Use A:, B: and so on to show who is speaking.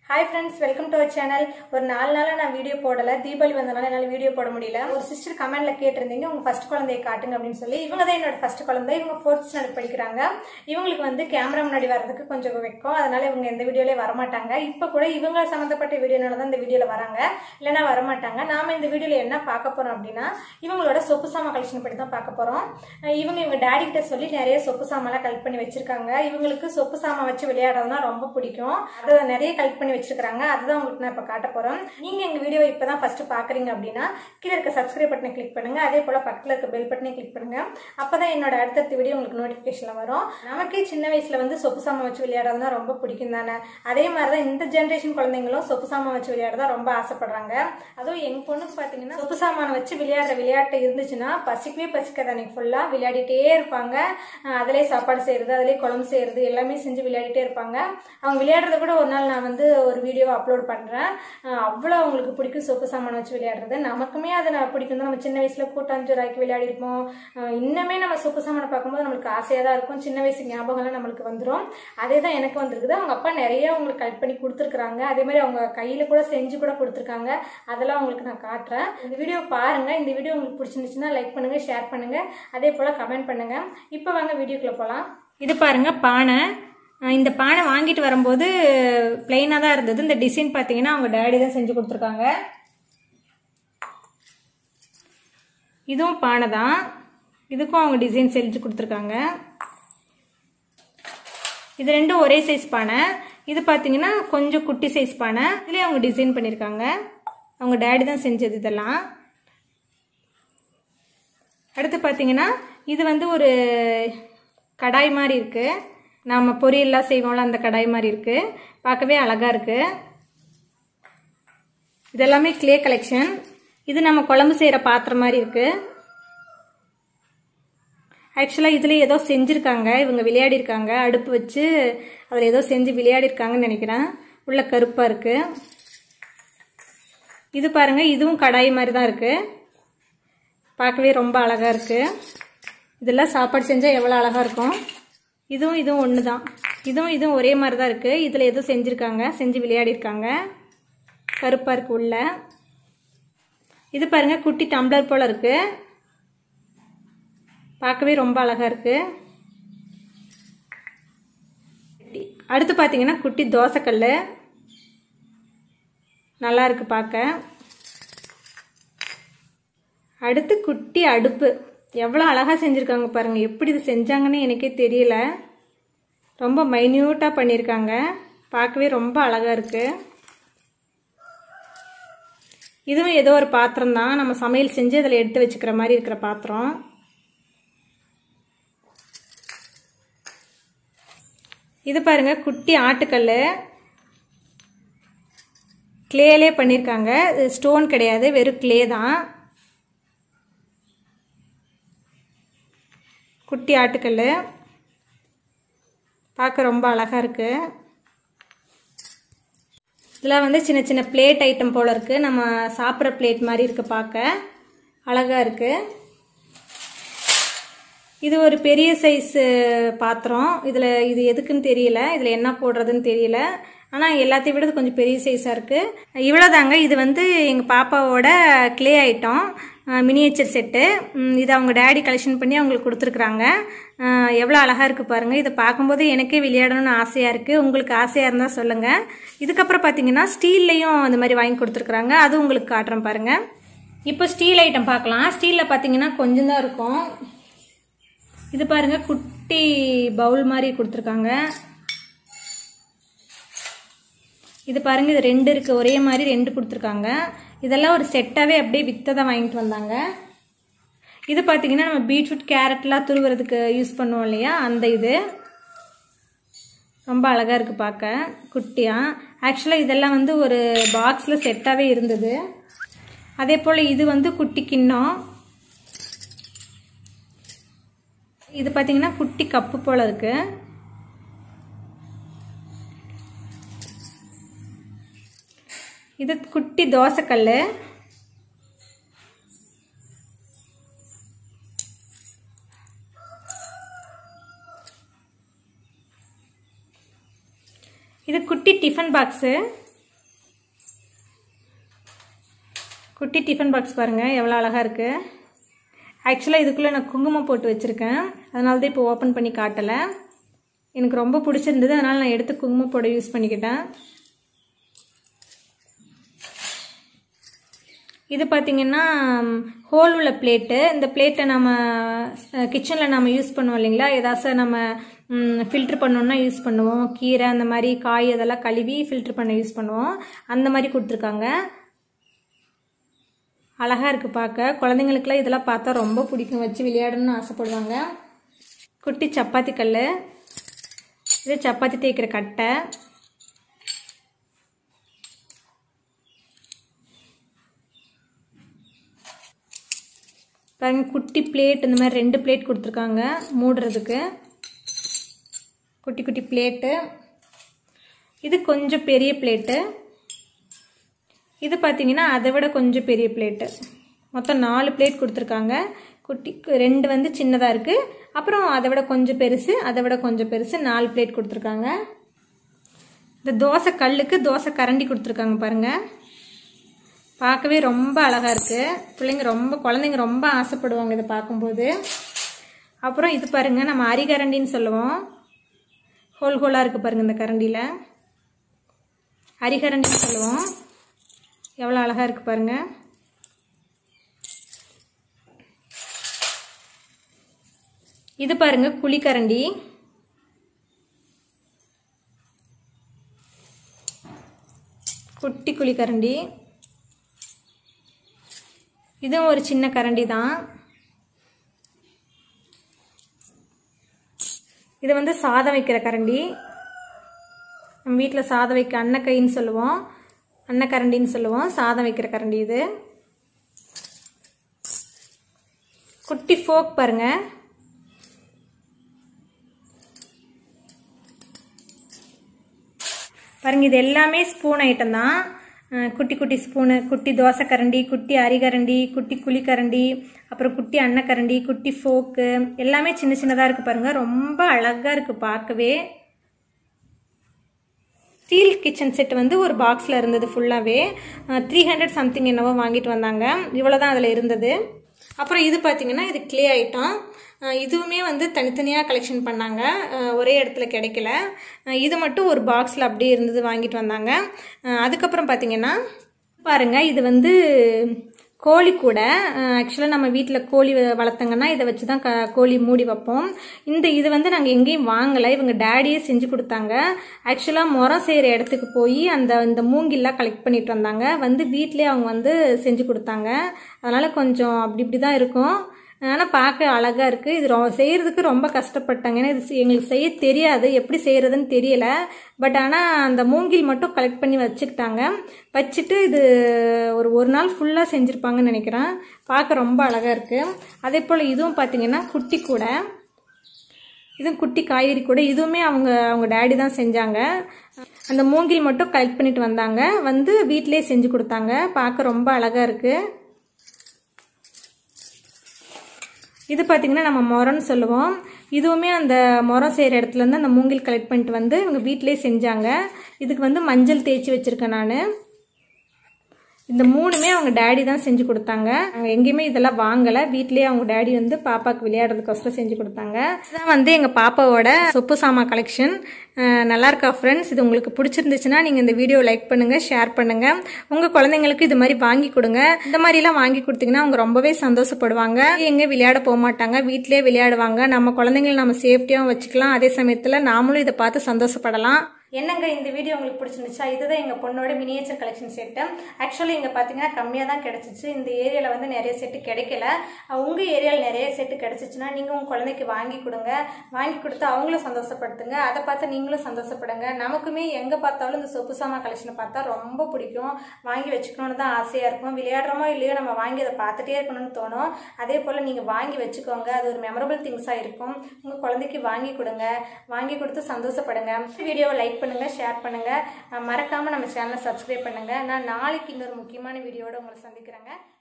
A: hi friends welcome to our channel ஒரு நாலு நாளாக நான் வீடியோ போடல தீபாவளி வந்தனால என்னால் வீடியோ போட முடியல ஒரு சிஸ்டர் கமெண்ட்ல கேட்டிருந்தீங்க உங்க ஃபர்ஸ்ட் குழந்தைய காட்டுங்க அப்படின்னு சொல்லி இவங்க தான் என்னோட ஃபர்ஸ்ட் குழந்தை இவங்க ஃபோர்த் ஸ்டாண்டர்ட் படிக்கிறாங்க இவங்களுக்கு வந்து கேமரா முன்னாடி வர்றதுக்கு கொஞ்சம் வைக்கும் அதனால இவங்க எந்த வீடியோலயே வரமாட்டாங்க இப்போ கூட இவங்க சம்மந்தப்பட்ட வீடியோனால தான் இந்த வீடியோல வராங்க இல்லைன்னா வரமாட்டாங்க நாம இந்த வீடியோல என்ன பார்க்க போறோம் அப்படின்னா இவங்களோட சொப்பு சாமா கலெக்ஷன் பற்றி தான் பார்க்க போறோம் அஹ் இவங்க இவங்க டேடி கிட்ட சொல்லி நிறைய சொப்பு சாமான்லாம் கலெக்ட் பண்ணி வச்சிருக்காங்க இவங்களுக்கு சொப்பு சாமான் வச்சு விளையாடுறதுனா ரொம்ப பிடிக்கும் அதை நிறைய கலெக்ட் பண்ணி வச்சிருக்காங்க அதுதான் உங்களுக்கு நான் இப்போ காட்ட போறோம் நீங்க எங்க வீடியோ இப்பதான் ஃபர்ஸ்ட் பாக்குறீங்க அப்படின்னா கீழே இருக்க சப்ஸ்கிரைப் பட்டனை கிளிக் பண்ணுங்க அதே போல பக்கத்துல இருக்க பெல் பட்டனை கிளிக் பண்ணுங்க அப்பதான் என்னோட அடுத்தடுத்த வீடியோ உங்களுக்கு நோட்டிபிகேஷன்ல வரும் நமக்கே சின்ன வயசுல வந்து சொப்பு சாமான் வச்சு விளையாடுறதுனா ரொம்ப பிடிக்கும் தானே அதே மாதிரிதான் இந்த ஜென்ரேஷன் குழந்தைங்களும் சொப்பு சாமான் வச்சு விளையாடுறதா ரொம்ப ஆசைப்படுறாங்க அதுவும் எங்க பொண்ணுக்கு பாத்தீங்கன்னா சொப்பு சாமான் வச்சு விளையாடுற விளையாட்டு இருந்துச்சுன்னா பசிக்கவே பசிக்காது அன்னைக்கு ஃபுல்லா விளையாடிட்டே இருப்பாங்க அஹ் அதிலே சாப்பாடு செய்யறது அதிலே குழம்பு செய்யறது எல்லாமே செஞ்சு விளையாடிட்டே இருப்பாங்க அவங்க விளையாடுறத கூட ஒரு நாள் நான் வந்து ஒரு வீடியோ அப்லோட் பண்றேன் அஹ் அவ்வளோ அவங்களுக்கு பிடிக்கும் சொப்பு சாமான் வச்சு விளையாடுறது நமக்குமே அது நான் பிடிக்கும் தான் நம்ம சின்ன வயசுல கூட்டாஞ்சோறு ஆக்கி விளையாடி இருப்போம் அஹ் இன்னுமே நம்ம சொப்பு சாமானை பார்க்கும்போது நம்மளுக்கு ஆசையா தான் இருக்கும் சின்ன வயசு ஞாபகம்லாம் நம்மளுக்கு வந்துடும் அதே தான் எனக்கு வந்திருக்குது அவங்க அப்பா நிறைய அவங்களுக்கு கலெக்ட் பண்ணி கொடுத்துருக்காங்க அதே மாதிரி அவங்க கையில கூட செஞ்சு கூட கொடுத்துருக்காங்க அதெல்லாம் உங்களுக்கு நான் காட்டுறேன் இந்த வீடியோ பாருங்க இந்த வீடியோ உங்களுக்கு பிடிச்சிருந்துச்சுன்னா லைக் பண்ணுங்க ஷேர் பண்ணுங்க அதே போல கமெண்ட் பண்ணுங்க இப்போ வாங்க வீடியோக்குள்ள போகலாம் இது பாருங்க பானை அஹ் இந்த பானை வாங்கிட்டு வரும்போது பிளெயினாக தான் இருந்தது இந்த டிசைன் பார்த்தீங்கன்னா அவங்க டேடி தான் செஞ்சு கொடுத்துருக்காங்க இதுவும் பானை தான் இதுக்கும் அவங்க டிசைன் செஞ்சு கொடுத்துருக்காங்க இது ரெண்டும் ஒரே சைஸ் பானை இது பார்த்தீங்கன்னா கொஞ்சம் குட்டி சைஸ் பானை இதுலேயே அவங்க டிசைன் பண்ணியிருக்காங்க அவங்க டேடி தான் செஞ்சது இதெல்லாம் அடுத்து பார்த்தீங்கன்னா இது வந்து ஒரு கடாய் மாதிரி இருக்கு நாம பொரியல்லாம் செய்வோம்ல அந்த கடாய் மாதிரி இருக்கு பார்க்கவே அழகா இருக்கு இதெல்லாமே கிளே கலெக்ஷன் இது நம்ம குழம்பு செய்யற பாத்திரம் மாதிரி இருக்கு ஆக்சுவலாக இதில் ஏதோ செஞ்சுருக்காங்க இவங்க விளையாடி இருக்காங்க அடுப்பு வச்சு அதில் ஏதோ செஞ்சு விளையாடி இருக்காங்கன்னு நினைக்கிறேன் உள்ள கருப்பாக இருக்கு இது பாருங்க இதுவும் கடாய் மாதிரி தான் இருக்கு பார்க்கவே ரொம்ப அழகா இருக்கு இதெல்லாம் சாப்பாடு செஞ்சால் எவ்வளோ அழகா இருக்கும் இதுவும் இதுவும் ஒன்று தான் இதுவும் இதுவும் ஒரே மாதிரி தான் இருக்கு இதில் எதுவும் செஞ்சுருக்காங்க செஞ்சு விளையாடி இருக்காங்க கருப்பாக இருக்கு உள்ள இது பாருங்க குட்டி டம்ளர் போல இருக்கு பார்க்கவே ரொம்ப அழகா இருக்கு அடுத்து பார்த்தீங்கன்னா குட்டி தோசைக்கல் நல்லா இருக்கு பார்க்க அடுத்து குட்டி அடுப்பு எவ்வளோ அழகாக செஞ்சுருக்காங்க பாருங்கள் எப்படி இது செஞ்சாங்கன்னு எனக்கே தெரியல ரொம்ப மைன்யூட்டாக பண்ணியிருக்காங்க பார்க்கவே ரொம்ப அழகாக இருக்குது இதுவும் ஏதோ ஒரு பாத்திரம் தான் நம்ம சமையல் செஞ்சு அதில் எடுத்து வச்சுக்கிற மாதிரி இருக்கிற பாத்திரம் இது பாருங்க குட்டி ஆட்டுக்கல் கிளேலே பண்ணியிருக்காங்க ஸ்டோன் கிடையாது வெறும் கிளே தான் குட்டி ஆட்டுக்கல் பார்க்க ரொம்ப அழகாக இருக்குது இதில் வந்து சின்ன சின்ன பிளேட் ஐட்டம் போல் இருக்குது நம்ம சாப்பிட்ற பிளேட் மாதிரி இருக்குது பார்க்க அழகாக இருக்குது இது ஒரு பெரிய சைஸ் பாத்திரம் இதில் இது எதுக்குன்னு தெரியல இதில் என்ன போடுறதுன்னு தெரியல ஆனால் எல்லாத்தையும் விட இது கொஞ்சம் பெரிய சைஸாக இருக்குது இவ்வளோதாங்க இது வந்து எங்கள் பாப்பாவோட க்ளே ஐட்டம் மினியேச்சர் செட்டு இது அவங்க டேடி கலெக்ஷன் பண்ணி அவங்களுக்கு கொடுத்துருக்குறாங்க எவ்வளோ அழகாக இருக்குது பாருங்கள் இதை பார்க்கும்போது எனக்கே விளையாடணும்னு ஆசையாக இருக்குது உங்களுக்கு ஆசையாக இருந்தால் சொல்லுங்கள் இதுக்கப்புறம் பார்த்தீங்கன்னா ஸ்டீல்லையும் அந்த மாதிரி வாங்கி கொடுத்துருக்குறாங்க அது உங்களுக்கு காட்டுறேன் பாருங்கள் இப்போ ஸ்டீல் ஐட்டம் பார்க்கலாம் ஸ்டீலில் பார்த்தீங்கன்னா கொஞ்சம் தான் இருக்கும் இது பாருங்க குட்டி பவுல் மாதிரி கொடுத்துருக்காங்க இது பாருங்க இது ரெண்டு இருக்கு ஒரே மாதிரி ரெண்டு கொடுத்துருக்காங்க இதெல்லாம் ஒரு செட்டாவே அப்படியே வித்ததை வாங்கிட்டு வந்தாங்க இது பார்த்தீங்கன்னா நம்ம பீட்ரூட் கேரட்லாம் துருவுறதுக்கு யூஸ் பண்ணுவோம் இல்லையா அந்த இது ரொம்ப அழகாக இருக்குது பார்க்க குட்டியாக ஆக்சுவலாக இதெல்லாம் வந்து ஒரு பாக்ஸில் செட்டாகவே இருந்தது அதே போல் இது வந்து குட்டி கிண்ணம் இது பார்த்தீங்கன்னா குட்டி கப்பு போல இருக்கு இது குட்டி தோசைக்கல் இது குட்டி டிஃபன் பாக்ஸு குட்டி டிஃபன் பாக்ஸ் பாருங்கள் எவ்வளோ அழகாக இருக்குது ஆக்சுவலாக இதுக்குள்ளே நான் குங்குமம் போட்டு வச்சுருக்கேன் அதனால தான் இப்போ ஓப்பன் பண்ணி காட்டலை எனக்கு ரொம்ப பிடிச்சிருந்தது அதனால் நான் எடுத்து குங்குமம் போட யூஸ் பண்ணிக்கிட்டேன் இது பார்த்திங்கன்னா ஹோல் உள்ள பிளேட்டு இந்த பிளேட்டை நம்ம கிச்சனில் நம்ம யூஸ் பண்ணுவோம் இல்லைங்களா ஏதாச்சும் நம்ம ஃபில்ட்ரு பண்ணோன்னா யூஸ் பண்ணுவோம் கீரை அந்த மாதிரி காய் அதெல்லாம் கழுவி ஃபில்ட்ரு பண்ண யூஸ் பண்ணுவோம் அந்த மாதிரி கொடுத்துருக்காங்க அழகாக இருக்குது பார்க்க குழந்தைங்களுக்குலாம் இதெல்லாம் பார்த்தா ரொம்ப பிடிக்கும் வச்சு விளையாடணும்னு ஆசைப்படுவாங்க குட்டி சப்பாத்தி கல் இது சப்பாத்தி தேய்க்கிற கட்டை பாருங்க குட்டி பிளேட் இந்த மாதிரி ரெண்டு பிளேட் கொடுத்துருக்காங்க மூடுறதுக்கு குட்டி குட்டி பிளேட்டு இது கொஞ்சம் பெரிய பிளேட்டு இது பார்த்தீங்கன்னா அதை விட கொஞ்சம் பெரிய பிளேட்டு மொத்தம் நாலு பிளேட் கொடுத்துருக்காங்க குட்டி ரெண்டு வந்து சின்னதாக இருக்குது அப்புறம் அதை விட கொஞ்சம் பெருசு அதை விட கொஞ்சம் பெருசு நாலு பிளேட் கொடுத்துருக்காங்க இந்த தோசை கல்லுக்கு தோசை கரண்டி கொடுத்துருக்காங்க பாருங்கள் பார்க்கவே ரொம்ப அழகாக இருக்குது பிள்ளைங்க ரொம்ப குழந்தைங்க ரொம்ப ஆசைப்படுவாங்க இதை பார்க்கும்போது அப்புறம் இது பாருங்கள் நம்ம அரிகரண்டின்னு சொல்லுவோம் ஹோல் ஹோலாக இருக்குது பாருங்கள் இந்த கரண்டியில் அரிகரண்டின்னு சொல்லுவோம் எவ்வளோ அழகாக இருக்குது பாருங்கள் இது பாருங்க குழிக்கரண்டி குட்டி குழிக்கரண்டி இதுவும் ஒரு சின்ன கரண்டி தான் இது வந்து சாதம் வைக்கிற கரண்டி நம்ம வீட்டில் சாதம் வைக்க அன்னக்கைன்னு சொல்லுவோம் அன்னக்கரண்டின்னு சொல்லுவோம் சாதம் வைக்கிற கரண்டி இது குட்டி ஃபோக் பாருங்க பாருங்க இது எல்லாமே ஸ்பூன் ஐட்டம் தான் குட்டி குட்டி ஸ்பூனு குட்டி தோசை கரண்டி குட்டி அரிகரண்டி குட்டி குழிக்கரண்டி அப்புறம் குட்டி அன்னக்கரண்டி குட்டி ஃபோக்கு எல்லாமே சின்ன சின்னதாக இருக்குது பாருங்கள் ரொம்ப அழகாக இருக்குது பார்க்கவே ஸ்டீல் கிச்சன் செட் வந்து ஒரு பாக்ஸில் இருந்தது ஃபுல்லாகவே த்ரீ ஹண்ட்ரட் சம்திங் என்னவோ வாங்கிட்டு வந்தாங்க இவ்வளோ தான் அதில் இருந்தது அப்புறம் இது பார்த்திங்கன்னா இது கிளே ஐட்டம் இதுவுமே வந்து தனித்தனியாக கலெக்ஷன் பண்ணாங்க ஒரே இடத்துல கிடைக்கல இது மட்டும் ஒரு பாக்ஸில் அப்படியே இருந்தது வாங்கிட்டு வந்தாங்க அதுக்கப்புறம் பார்த்திங்கன்னா பாருங்கள் இது வந்து கோழி கூட ஆக்சுவலாக நம்ம வீட்டில் கோழி வளர்த்தங்கன்னா இதை வச்சு தான் க கோழி மூடி வைப்போம் இந்த இது வந்து நாங்கள் எங்கேயும் வாங்கலை இவங்க டேடியே செஞ்சு கொடுத்தாங்க ஆக்சுவலாக முறம் செய்கிற இடத்துக்கு போய் அந்த இந்த மூங்கில்லாம் கலெக்ட் பண்ணிட்டு வந்தாங்க வந்து வீட்டிலே அவங்க வந்து செஞ்சு கொடுத்தாங்க அதனால் கொஞ்சம் அப்படி இப்படி தான் இருக்கும் ஆனால் பார்க்க அழகாக இருக்குது இது ரொ செய்கிறதுக்கு ரொம்ப கஷ்டப்பட்டாங்க ஏன்னா இது எங்களுக்கு செய்ய தெரியாது எப்படி செய்கிறதுன்னு தெரியல பட் ஆனால் அந்த மூங்கில் மட்டும் கலெக்ட் பண்ணி வச்சுக்கிட்டாங்க வச்சுட்டு இது ஒரு ஒரு நாள் ஃபுல்லாக செஞ்சுருப்பாங்கன்னு நினைக்கிறேன் பார்க்க ரொம்ப அழகாக இருக்குது அதே போல் இதுவும் பார்த்தீங்கன்னா குட்டி கூட இதுவும் குட்டி காய்கறி கூட இதுவுமே அவங்க அவங்க டேடி தான் செஞ்சாங்க அந்த மூங்கில் மட்டும் கலெக்ட் பண்ணிட்டு வந்தாங்க வந்து வீட்டிலே செஞ்சு கொடுத்தாங்க பார்க்க ரொம்ப அழகாக இருக்குது இது பார்த்திங்கன்னா நம்ம மொரம்னு சொல்லுவோம் இதுவுமே அந்த மொரம் செய்கிற இடத்துலேருந்து அந்த மூங்கில் கலெக்ட் பண்ணிட்டு வந்து இவங்க வீட்டிலே செஞ்சாங்க இதுக்கு வந்து மஞ்சள் தேய்ச்சி வச்சுருக்கேன் நான் இந்த மூணுமே அவங்க டேடி தான் செஞ்சு கொடுத்தாங்க நாங்கள் எங்கேயுமே இதெல்லாம் வாங்கலை வீட்லேயே அவங்க டேடி வந்து பாப்பாவுக்கு விளையாடுறதுக்கோசரம் செஞ்சு கொடுத்தாங்க இதுதான் வந்து எங்கள் பாப்பாவோட சொப்பு சாமா கலெக்ஷன் நல்லா இருக்கா ஃப்ரெண்ட்ஸ் இது உங்களுக்கு பிடிச்சிருந்துச்சுன்னா நீங்கள் இந்த வீடியோ லைக் பண்ணுங்கள் ஷேர் பண்ணுங்கள் உங்கள் குழந்தைங்களுக்கு இது மாதிரி வாங்கி கொடுங்க இந்த மாதிரிலாம் வாங்கி கொடுத்தீங்கன்னா அவங்க ரொம்பவே சந்தோஷப்படுவாங்க எங்கே விளையாட போக மாட்டாங்க வீட்டிலே விளையாடுவாங்க நம்ம குழந்தைங்களை நம்ம சேஃப்டியாகவும் வச்சுக்கலாம் அதே சமயத்தில் நாமளும் இதை பார்த்து சந்தோஷப்படலாம் என்னங்க இந்த வீடியோ உங்களுக்கு பிடிச்சிருந்துச்சா இதுதான் எங்கள் பொண்ணோட மினியேச்சர் கலெக்ஷன் செட்டு ஆக்சுவலி இங்கே பார்த்தீங்கன்னா கம்மியாக தான் கிடச்சிச்சு இந்த ஏரியாவில் வந்து நிறைய செட்டு கிடைக்கல உங்கள் ஏரியாவில் நிறைய செட்டு கிடச்சிச்சுன்னா நீங்கள் உங்கள் குழந்தைக்கு வாங்கி கொடுங்க வாங்கி கொடுத்து அவங்களும் சந்தோஷப்படுத்துங்க அதை பார்த்து நீங்களும் சந்தோஷப்படுங்க நமக்குமே எங்கே பார்த்தாலும் இந்த சொப்பு சாமா கலெக்ஷனை பார்த்தா ரொம்ப பிடிக்கும் வாங்கி வச்சுக்கணும்னு தான் ஆசையாக இருக்கும் விளையாடுறோமோ இல்லையோ நம்ம வாங்கி அதை பார்த்துட்டே இருக்கணும்னு தோணும் அதே போல் நீங்கள் வாங்கி வச்சுக்கோங்க அது ஒரு மெமரபிள் திங்ஸாக இருக்கும் உங்கள் குழந்தைக்கு வாங்கி கொடுங்க வாங்கி கொடுத்து சந்தோஷப்படுங்க வீடியோவை லைக் பண்ணுங்க ஷேர் பண்ணுங்க மறக்காம நம்ம சேனலை சப்ஸ்கிரைப் பண்ணுங்க நான் நாளைக்கு இன்னொரு முக்கியமான வீடியோட உங்களை சந்திக்கிறேங்க